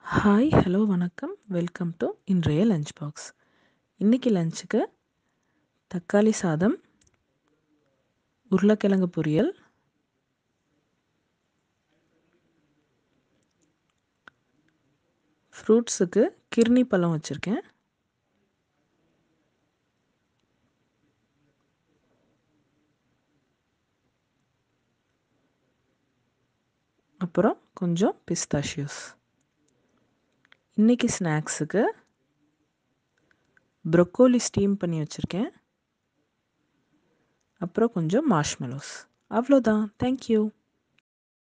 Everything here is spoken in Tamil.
ஹாய் ஹலோ வணக்கம் வெல்கம் டு இன்றைய லஞ்ச் பாக்ஸ் இன்றைக்கி லஞ்சுக்கு தக்காளி சாதம் உருளைக்கிழங்கு பொரியல் ஃப்ரூட்ஸுக்கு கிர்னி பழம் வச்சுருக்கேன் அப்புறம் கொஞ்சம் பிஸ்தாஷியோஸ் இன்றைக்கி ஸ்நாக்ஸுக்கு ப்ரொக்கோலி ஸ்டீம் பண்ணி வச்சுருக்கேன் அப்புறம் கொஞ்சம் மார்ஷ்மெலோஸ் அவ்வளோதான் தேங்க்யூ